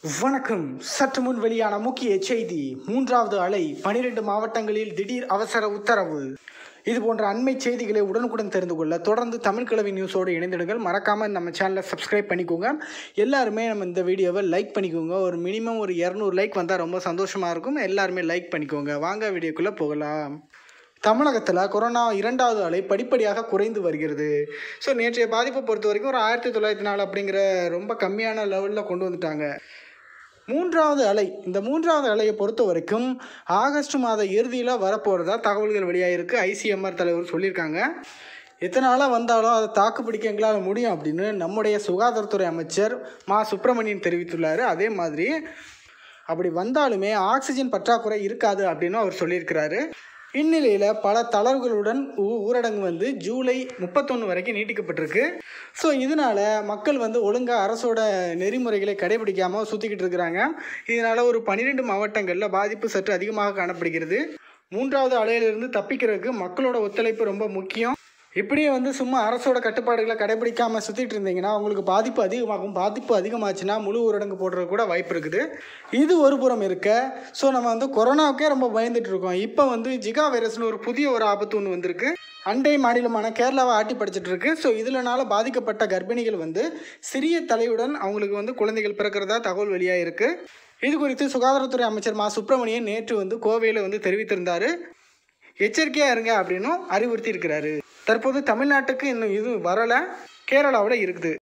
வணக்கம் சற்று முன் வெளியான முக்கிய செய்தி மூன்றாவது அலை பனிரெண்டு மாவட்டங்களில் திடீர் அவசர உத்தரவு இது போன்ற அண்மை செய்திகளை உடனுக்குடன் தெரிந்து கொள்ள தொடர்ந்து தமிழ் கிழவி நியூஸோடு இணைந்திடுங்கள் மறக்காமல் நம்ம சேனலை சப்ஸ்கிரைப் பண்ணிக்கோங்க எல்லாருமே நம்ம இந்த வீடியோவை லைக் பண்ணிக்கோங்க ஒரு மினிமம் ஒரு இரநூறு லைக் வந்தால் ரொம்ப சந்தோஷமாக இருக்கும் எல்லாருமே லைக் பண்ணிக்கோங்க வாங்க வீடியோக்குள்ளே போகலாம் தமிழகத்தில் கொரோனா இரண்டாவது அலை படிப்படியாக குறைந்து வருகிறது ஸோ நேற்றைய பாதிப்பை பொறுத்த வரைக்கும் ஒரு ஆயிரத்தி தொள்ளாயிரத்தி நாலு அப்படிங்கிற ரொம்ப கம்மியான லெவலில் கொண்டு வந்துட்டாங்க மூன்றாவது அலை இந்த மூன்றாவது அலையை பொறுத்த வரைக்கும் ஆகஸ்ட் மாத இறுதியில் வரப்போகிறதா தகவல்கள் வெளியாகிருக்கு ஐசிஎம்ஆர் தலைவர் சொல்லியிருக்காங்க எத்தனை நாளாக வந்தாலும் அதை தாக்கு பிடிக்க எங்களால் முடியும் அப்படின்னு நம்முடைய சுகாதாரத்துறை அமைச்சர் மா சுப்பிரமணியன் தெரிவித்துள்ளார் அதே மாதிரி அப்படி வந்தாலுமே ஆக்சிஜன் பற்றாக்குறை இருக்காது அப்படின்னு அவர் சொல்லியிருக்கிறாரு இந்நிலையில் பல தளர்வுகளுடன் ஊ- ஊரடங்கு வந்து ஜூலை முப்பத்தொன்று வரைக்கும் நீட்டிக்கப்பட்டிருக்கு ஸோ இதனால் மக்கள் வந்து ஒழுங்காக அரசோட நெறிமுறைகளை கடைபிடிக்காமல் சுற்றிக்கிட்டு இருக்கிறாங்க இதனால் ஒரு பன்னிரெண்டு மாவட்டங்களில் பாதிப்பு சற்று அதிகமாக காணப்படுகிறது மூன்றாவது அலையிலிருந்து தப்பிக்கிறதுக்கு மக்களோட ஒத்துழைப்பு ரொம்ப முக்கியம் இப்படியே வந்து சும்மா அரசோட கட்டுப்பாடுகளை கடைபிடிக்காமல் சுற்றிட்டு இருந்தீங்கன்னா உங்களுக்கு பாதிப்பு அதிகமாகும் பாதிப்பு அதிகமாச்சுன்னா முழு ஊரடங்கு போடுறது கூட வாய்ப்பு இருக்குது இது ஒரு புறம் இருக்க ஸோ நம்ம வந்து கொரோனாவுக்கே ரொம்ப பயந்துட்டு இருக்கோம் இப்போ வந்து ஜிகா வைரஸ்னு ஒரு புதிய ஒரு ஆபத்து ஒன்று வந்திருக்கு அண்டை மாநிலமான கேரளாவை ஆட்டி படிச்சிட்டு இருக்கு ஸோ இதனால பாதிக்கப்பட்ட கர்ப்பிணிகள் வந்து சிறிய தலையுடன் அவங்களுக்கு வந்து குழந்தைகள் பிறக்கிறதா தகவல் வெளியாக இருக்கு இது குறித்து சுகாதாரத்துறை அமைச்சர் மா சுப்பிரமணியன் நேற்று வந்து கோவையில் வந்து தெரிவித்திருந்தாரு எச்சரிக்கையாக இருங்க அப்படின்னும் அறிவுறுத்தி இருக்கிறாரு தற்போது தமிழ்நாட்டுக்கு இன்னும் இது வரலை கேரளாவில் இருக்குது